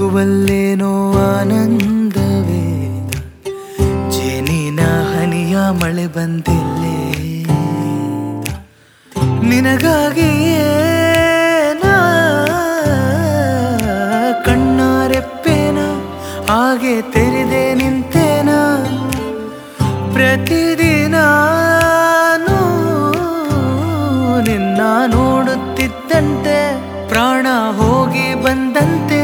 ನಗುವಲ್ಲೇನೋ ಆನಂದವೇ ಜೇನಿನ ಹನಿಯ ಮಳೆ ಬಂದಿಲ್ಲೇ ನಿನಗಾಗಿಯೇ ನಾ ಕಣ್ಣಾರೆಪ್ಪೇನ ಹಾಗೆ ತೆರೆದೆ ನಿಂತೇನ ಪ್ರತಿದಿನ ನಿನ್ನ ನೋಡುತ್ತಿದ್ದಂತೆ ಪ್ರಾಣ ಹೋಗಿ ಬಂದಂತೆ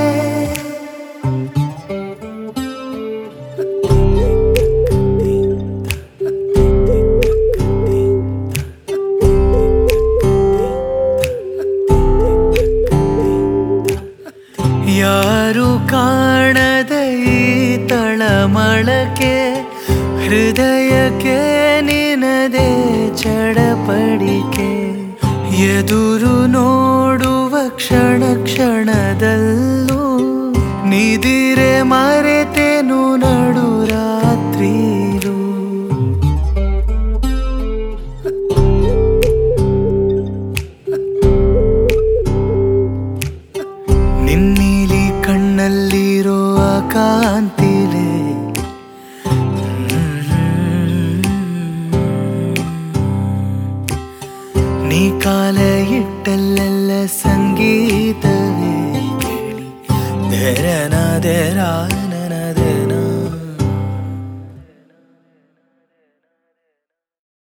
ಯಾರು ಕಾಣದ ಈ ತಳಮಳಕೆ ಹೃದಯಕ್ಕೆ ನಿನದೆ ಚಡಪಡಿಕೆ ಎದುರು ನೋಡುವ ಕ್ಷಣ ಕ್ಷಣದಲ್ಲೂ ನಿದಿರೆ ಮರೆತೆನು ನಡು ರಾತ್ರಿರು ನಿನ್ನೀಲಿ ಕಣ್ಣಲ್ಲಿರೋ ಆ ಕಾಂತಿಲೆ ನೀ ಕಾಲ ಇಟ್ಟಲ್ಲೆಲ್ಲ ಸಂಗೀತವೇ ಕೇಳಿ ಧೆರನ ಧೆರಾನ